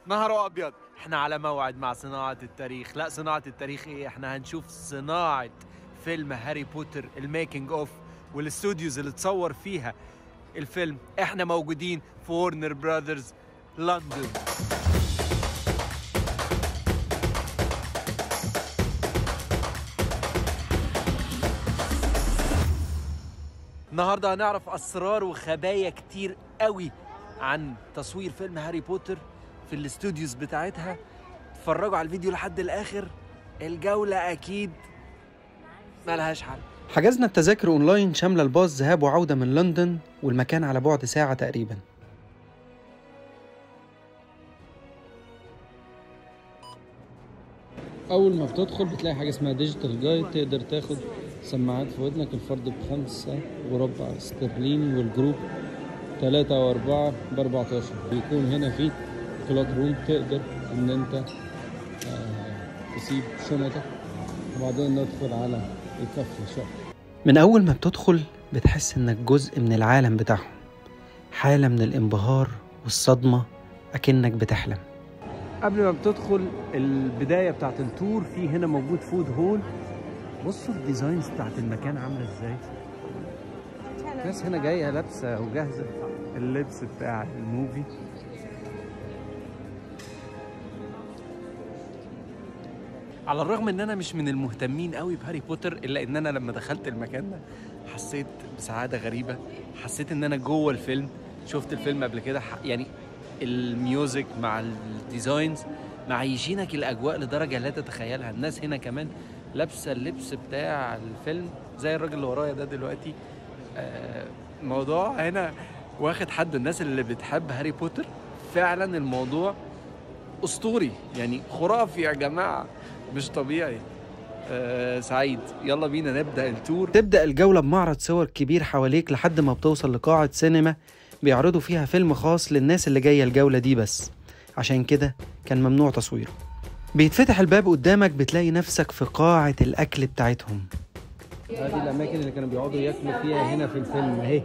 نهر ابيض احنا على موعد مع صناعة التاريخ لا صناعة التاريخ ايه احنا هنشوف صناعة فيلم هاري بوتر الميكنج اوف والاستوديوز اللي تصور فيها الفيلم احنا موجودين في ورنر براذرز لندن النهارده هنعرف اسرار وخبايا كتير قوي عن تصوير فيلم هاري بوتر في الاستوديوز بتاعتها اتفرجوا على الفيديو لحد الاخر الجولة اكيد ملهاش حل حجزنا التذاكر اونلاين شامله الباص ذهاب وعوده من لندن والمكان على بعد ساعه تقريبا اول ما بتدخل بتلاقي حاجه اسمها ديجيتال جايد تقدر تاخد سماعات في ودنك الفرد بخمسة وربع استرليني والجروب ثلاثة وأربعة بأربعتاشر بيكون هنا في كلوك روم تقدر إن أنت آه، تسيب شنطك وبعدين ندخل على الكافي شوب من أول ما بتدخل بتحس إنك جزء من العالم بتاعهم حالة من الانبهار والصدمة أكنك بتحلم قبل ما بتدخل البداية بتاعت التور في هنا موجود فود هول بصوا الديزاينز بتاعت المكان عاملة ازاي الناس هنا جاية لابسة وجاهزة اللبس بتاع الموفي على الرغم ان انا مش من المهتمين قوي بهاري بوتر الا ان انا لما دخلت المكان ده حسيت بسعاده غريبه حسيت ان انا جوه الفيلم شفت الفيلم قبل كده ح- يعني الميوزك مع الديزاينز معيشينك الاجواء لدرجه لا تتخيلها الناس هنا كمان لابسه اللبس بتاع الفيلم زي الراجل اللي ورايا ده دلوقتي آه، الموضوع هنا واخد حد الناس اللي بتحب هاري بوتر فعلا الموضوع اسطوري يعني خرافي يا جماعه مش طبيعي آه سعيد يلا بينا نبدا التور تبدا الجوله بمعرض صور كبير حواليك لحد ما بتوصل لقاعه سينما بيعرضوا فيها فيلم خاص للناس اللي جايه الجوله دي بس عشان كده كان ممنوع تصويره بيتفتح الباب قدامك بتلاقي نفسك في قاعه الاكل بتاعتهم هذه الاماكن اللي كانوا بيقعدوا ياكلوا فيها هنا في الفيلم اهي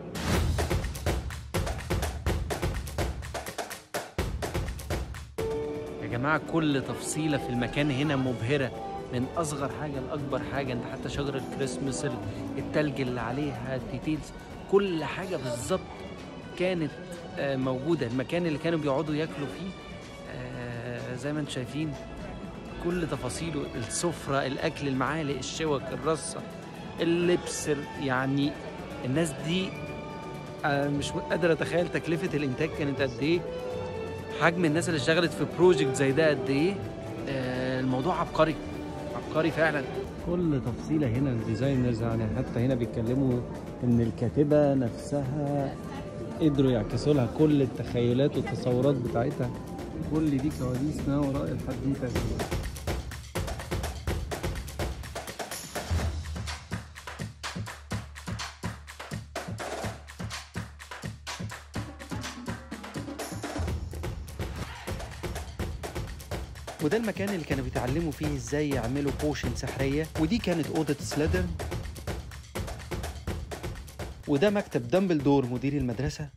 يا جماعة كل تفصيلة في المكان هنا مبهرة من أصغر حاجة لأكبر حاجة أنت حتى شجرة كريسمس ال- التلج اللي عليها الديتيلز كل حاجة بالظبط كانت آه، موجودة المكان اللي كانوا بيقعدوا ياكلوا فيه آه، زي ما انتم شايفين كل تفاصيله السفرة الأكل المعالق الشوك الرصة اللبس ال- يعني الناس دي آه، مش قادر أتخيل تكلفة الإنتاج كانت قد إيه حجم الناس اللي اشتغلت في بروجكت زي ده قد ايه آه، الموضوع عبقري عبقري فعلا كل تفصيلة هنا الديزاينرز يعني حتى هنا بيتكلموا ان الكاتبة نفسها قدروا يعكسوا لها كل التخيلات والتصورات بتاعتها كل دي كواليس ما وراء الحدوتة وده المكان اللي كانوا بيتعلموا فيه ازاي يعملوا بوشن سحرية ودي كانت أوضة سليدرن وده مكتب دامبلدور مدير المدرسة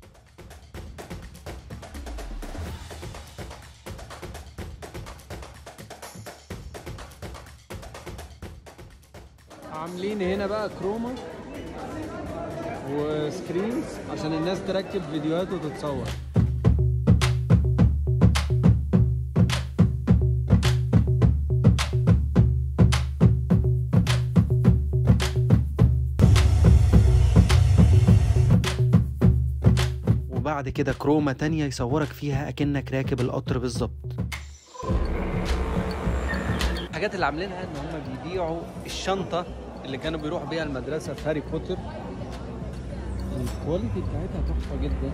عاملين هنا بقى كروما وسكرينز عشان الناس تركب فيديوهات وتتصور وبعد كده كروما تانية يصورك فيها أكنك راكب القطر بالظبط الحاجات اللي عاملينها ان هم بيبيعوا الشنطة اللي كانوا بيروحوا بيها المدرسة في هاري بوتر الكواليتي بتاعتها تحفة جدا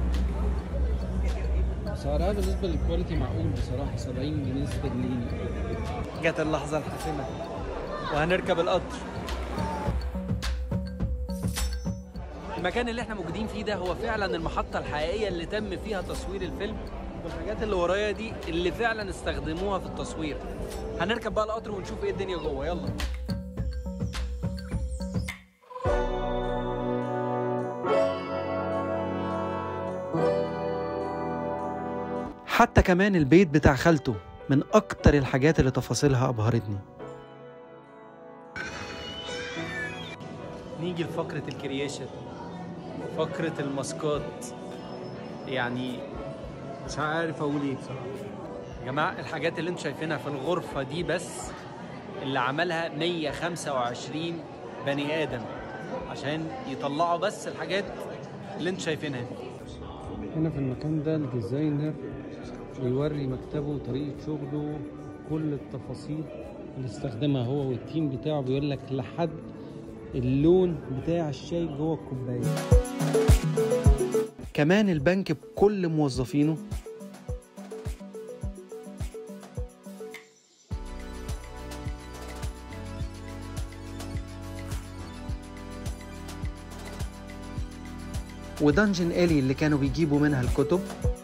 سعرها بالنسبة للكواليتي معقول بصراحة 70 جنيه استرليني جت اللحظة الحاسمة وهنركب القطر المكان اللي احنا موجودين فيه ده هو فعلا المحطة الحقيقية اللي تم فيها تصوير الفيلم والحاجات اللي ورايا دي اللي فعلا استخدموها في التصوير هنركب بقى القطر ونشوف ايه الدنيا جوه يلا حتى كمان البيت بتاع خالته من أكتر الحاجات اللي تفاصيلها أبهرتني نيجي لفقرة الكرييشن فقرة الماسكات يعني مش عارف أقول إيه بصراحة يا جماعة الحاجات اللي انتوا شايفينها في الغرفة دي بس اللي عملها 125 بني آدم عشان يطلعوا بس الحاجات اللي انتوا شايفينها دي هنا في المكان ده الديزاينر بيوري مكتبه وطريقة شغله كل التفاصيل اللي استخدمها هو والتيم بتاعه بيقول لك لحد اللون بتاع الشاي جوه الكوباية كمان البنك بكل موظفينه ودنجن الي اللي كانوا بيجيبوا منها الكتب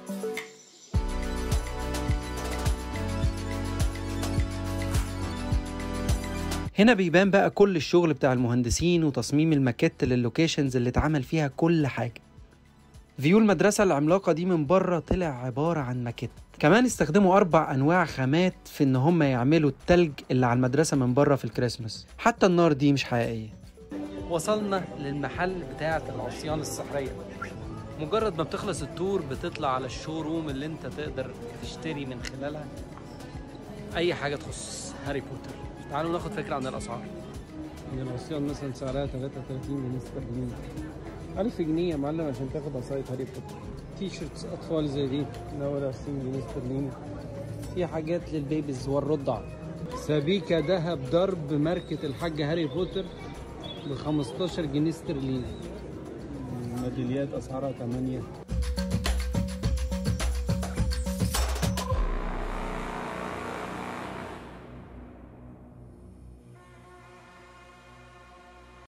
هنا بيبان بقى كل الشغل بتاع المهندسين وتصميم الماكيت للوكيشنز اللي اتعمل فيها كل حاجة فيو المدرسة العملاقة دي من بره طلع عبارة عن ماكيت كمان استخدموا أربع أنواع خامات في إن هم يعملوا التلج اللي على المدرسة من بره في الكريسماس حتى النار دي مش حقيقية وصلنا للمحل بتاعة العصيان السحرية مجرد ما بتخلص التور بتطلع على الشو روم اللي انت تقدر تشتري من خلالها اي حاجة تخص هاري بوتر تعالوا ناخد فكرة عن الاسعار ان العصيان مثلا سعرها 33 جنيه استرليني 1000 جنيه يا معلم عشان تاخد عصاية هاري بوتر تي شيرتس اطفال زي دي الاول 20 جنيه استرليني في حاجات للبيبيز والرضع سبيكة ذهب ضرب ماركة الحاج هاري بوتر ب 15 جنيه استرليني ميداليات اسعارها 8